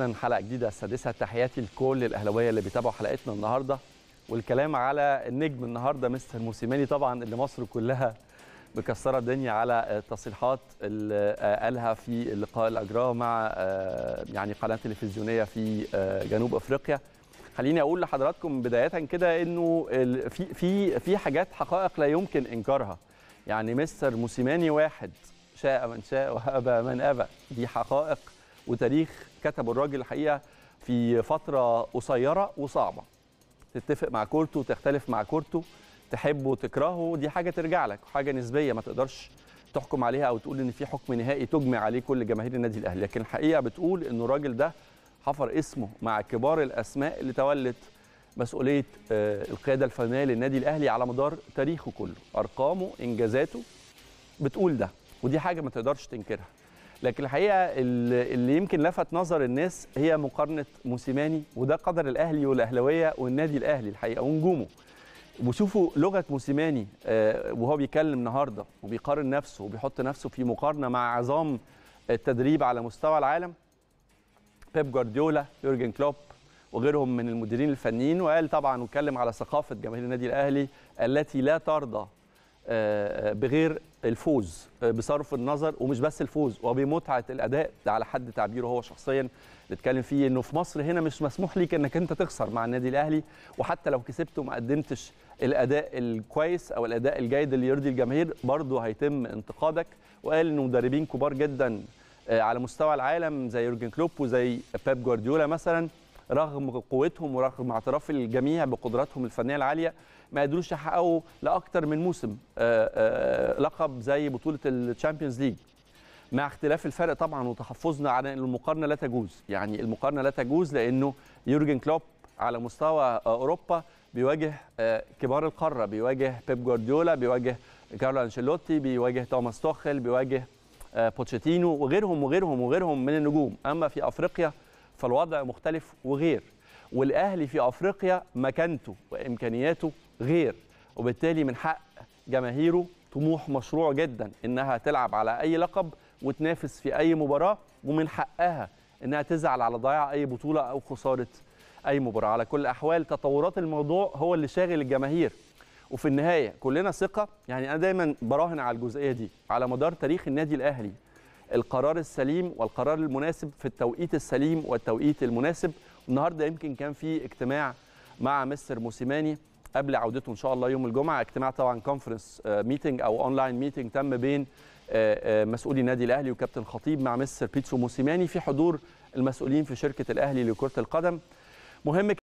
حلقه جديده السادسه تحياتي لكل الاهلاويه اللي بيتابعوا حلقتنا النهارده والكلام على النجم النهارده مستر موسيماني طبعا اللي مصر كلها مكسره الدنيا على التصريحات اللي قالها في اللقاء اللي اجراه مع يعني قناه تلفزيونيه في جنوب افريقيا خليني اقول لحضراتكم بدايه كده انه في في في حاجات حقائق لا يمكن انكارها يعني مستر موسيماني واحد شاء من شاء وابى من ابى دي حقائق وتاريخ كتبه الراجل الحقيقه في فتره قصيره وصعبه تتفق مع كورته وتختلف مع كورته تحبه وتكرهه دي حاجه ترجع لك حاجه نسبيه ما تقدرش تحكم عليها او تقول ان في حكم نهائي تجمع عليه كل جماهير النادي الاهلي لكن الحقيقه بتقول انه الراجل ده حفر اسمه مع كبار الاسماء اللي تولت مسؤوليه القياده الفنيه للنادي الاهلي على مدار تاريخه كله ارقامه انجازاته بتقول ده ودي حاجه ما تقدرش تنكرها لكن الحقيقه اللي يمكن لفت نظر الناس هي مقارنه موسيماني وده قدر الاهلي والاهلاويه والنادي الاهلي الحقيقه ونجومه وشوفوا لغه موسيماني وهو بيتكلم النهارده وبيقارن نفسه وبيحط نفسه في مقارنه مع عظام التدريب على مستوى العالم بيب جوارديولا يورجن كلوب وغيرهم من المديرين الفنيين وقال طبعا واتكلم على ثقافه جماهير النادي الاهلي التي لا ترضى بغير الفوز بصرف النظر ومش بس الفوز وبمتعه الاداء ده على حد تعبيره هو شخصيا نتكلم فيه انه في مصر هنا مش مسموح ليك انك انت تخسر مع النادي الاهلي وحتى لو كسبت وما قدمتش الاداء الكويس او الاداء الجيد اللي يرضي الجماهير برضه هيتم انتقادك وقال انه مدربين كبار جدا على مستوى العالم زي يورجن كلوب وزي بيب جوارديولا مثلا رغم قوتهم ورغم اعتراف الجميع بقدراتهم الفنيه العاليه ما قدروش يحققوا لاكثر من موسم لقب زي بطوله الشامبيونز ليج مع اختلاف الفرق طبعا وتحفظنا على ان المقارنه لا تجوز يعني المقارنه لا تجوز لانه يورجن كلوب على مستوى اوروبا بيواجه كبار القاره بيواجه بيب جوارديولا بيواجه كارلو انشيلوتي بيواجه توماس توخل بيواجه بوتشيتينو وغيرهم وغيرهم وغيرهم من النجوم اما في افريقيا فالوضع مختلف وغير والاهلي في افريقيا مكانته وامكانياته غير وبالتالي من حق جماهيره طموح مشروع جدا انها تلعب على اي لقب وتنافس في اي مباراه ومن حقها انها تزعل على ضياع اي بطوله او خساره اي مباراه على كل الاحوال تطورات الموضوع هو اللي شاغل الجماهير وفي النهايه كلنا ثقه يعني انا دايما براهن على الجزئيه دي على مدار تاريخ النادي الاهلي القرار السليم والقرار المناسب في التوقيت السليم والتوقيت المناسب النهارده يمكن كان في اجتماع مع مستر موسيماني قبل عودته ان شاء الله يوم الجمعه اجتماع طبعا كونفرنس ميتنج او اونلاين ميتنج تم بين مسؤولي النادي الاهلي وكابتن خطيب مع مستر بيتسو موسيماني في حضور المسؤولين في شركه الاهلي لكره القدم مهم